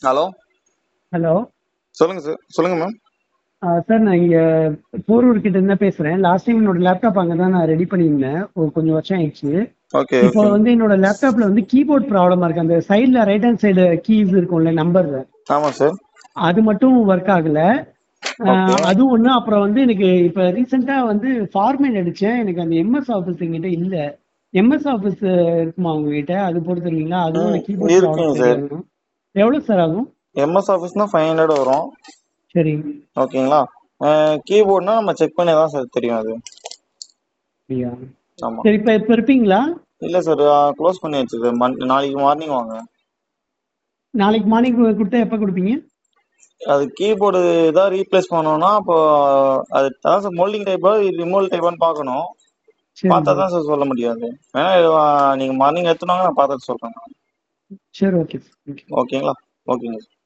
Hello hello சொல்லுங்க sir சொல்லுங்க ma'am sir நான் இங்கே போரூர் கிட்ட இருந்து பேசுகிறேன் லாஸ்ட் டைம் என்னோட லேப்டாப் அங்கே தான் நான் ரெடி பண்ணியிருந்தேன் ஒரு கொஞ்சம் வருஷம் ஆயிடுச்சு ஓகே இப்போ வந்து என்னோட லேப்டாப்ல வந்து கீபோர்ட் ப்ராப்ளமா இருக்கு அந்த சைடில் ரைட் ஹேண்ட் சைடு கீஸ் இருக்கும்ல நம்பர் ஆமாம் சார் அது மட்டும் ஒர்க் ஆகல Okay. ஆஹ் அது ஒன்று அப்புறம் வந்து எனக்கு இப்போ ரீசெண்டாக வந்து ஃபார்மேட் அடித்தேன் எனக்கு அந்த எம்எஸ் ஆஃபீஸ் எங்கிட்ட இல்லை எம்எஸ் ஆஃபீஸ் இருக்குமா உங்ககிட்ட அது போட்டு தருவீங்களா அதுவும் ம், கீபோர்ட் இருக்குங்க ப்ராப்ளம் sir. சரியாகணும் எவ்வளோ சார் ஆகும் எம்எஸ் ஆஃபீஸ்னா ஃபைவ் ஹண்ட்ரட் வரும் சரி ஓகேங்களா கீபோர்ட்னா நம்ம செக் பண்ணி தான் சார் தெரியும் அது அப்படியா ஆமாம் சரி இப்போ இப்போ இருப்பீங்களா இல்லை சார் க்ளோஸ் பண்ணி வச்சிருக்கு மண் நாளைக்கு மார்னிங் வாங்க நாளைக்கு மார்னிங் கொடுத்தா எப்போ கொடுப்பீங்க அது கீபோர்டு தான் ரீப்ளேஸ் பண்ணோம்னா அப்போ அது அதான் சார் மோல்டிங் டைப்பா ரிமோல் டைப்பான்னு பார்க்கணும் சரி பார்த்தா தான் சார் சொல்ல முடியாது வேணா நீங்கள் மார்னிங் எடுத்துனாங்க நான் பார்த்துட்டு சொல்கிறேன் சரி ஓகே ஓகே ஓகேங்களா ஓகேங்க